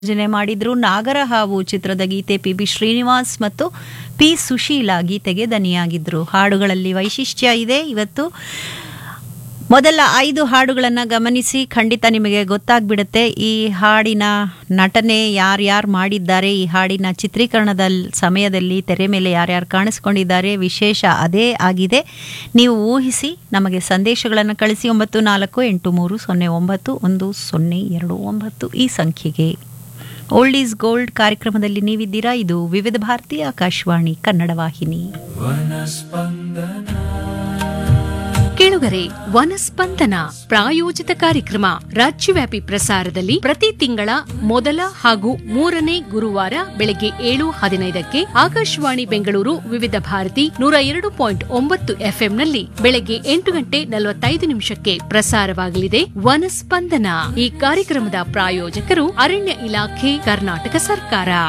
ಯೋಜನೆ ಮಾಡಿದ್ರು ನಾಗರಹಾವು ಚಿತ್ರದ ಗೀತೆ ಪಿ ಬಿ ಶ್ರೀನಿವಾಸ್ ಮತ್ತು ಪಿ ಸುಶೀಲಾ ಗೀತೆಗೆ ದನಿಯಾಗಿದ್ರು ಹಾಡುಗಳಲ್ಲಿ ವೈಶಿಷ್ಟ್ಯ ಇದೆ ಇವತ್ತು ಮೊದಲ ಐದು ಹಾಡುಗಳನ್ನು ಗಮನಿಸಿ ಖಂಡಿತ ನಿಮಗೆ ಗೊತ್ತಾಗ್ಬಿಡುತ್ತೆ ಈ ಹಾಡಿನ ನಟನೆ ಯಾರ್ಯಾರು ಮಾಡಿದ್ದಾರೆ ಈ ಹಾಡಿನ ಚಿತ್ರೀಕರಣದ ಸಮಯದಲ್ಲಿ ತೆರೆ ಮೇಲೆ ಯಾರ್ಯಾರು ಕಾಣಿಸ್ಕೊಂಡಿದ್ದಾರೆ ವಿಶೇಷ ಅದೇ ಆಗಿದೆ ನೀವು ಊಹಿಸಿ ನಮಗೆ ಸಂದೇಶಗಳನ್ನು ಕಳಿಸಿ ಒಂಬತ್ತು ನಾಲ್ಕು ಎಂಟು ಮೂರು ಸೊನ್ನೆ ಒಂಬತ್ತು ಒಂದು ಸೊನ್ನೆ ಎರಡು ಒಂಬತ್ತು ಈ ಸಂಖ್ಯೆಗೆ ಓಲ್ಡ್ ಈಸ್ ಗೋಲ್ಡ್ ಕಾರ್ಯಕ್ರಮದಲ್ಲಿ ನೀವಿದ್ದೀರಾ ಇದು ವಿವಿಧ ಭಾರತಿ ಆಕಾಶವಾಣಿ ಕನ್ನಡ ವಾಹಿನಿ ಕೇಳುಗರೆ ವನಸ್ಪಂದನ ಪ್ರಾಯೋಜಿತ ಕಾರ್ಯಕ್ರಮ ರಾಜ್ಯವ್ಯಾಪಿ ಪ್ರಸಾರದಲ್ಲಿ ಪ್ರತಿ ತಿಂಗಳ ಮೊದಲ ಹಾಗೂ ಮೂರನೇ ಗುರುವಾರ ಬೆಳಗ್ಗೆ ಏಳು ಹದಿನೈದಕ್ಕೆ ಆಕಾಶವಾಣಿ ಬೆಂಗಳೂರು ವಿವಿಧ ಭಾರತಿ ನೂರ ಎರಡು ಪಾಯಿಂಟ್ ಒಂಬತ್ತು ಎಫ್ಎಂನಲ್ಲಿ ಬೆಳಗ್ಗೆ ಎಂಟು ಗಂಟೆ ನಲವತ್ತೈದು ನಿಮಿಷಕ್ಕೆ ಪ್ರಸಾರವಾಗಲಿದೆ ವನಸ್ಪಂದನ ಈ ಕಾರ್ಯಕ್ರಮದ ಪ್ರಾಯೋಜಕರು ಅರಣ್ಯ ಇಲಾಖೆ ಕರ್ನಾಟಕ ಸರ್ಕಾರ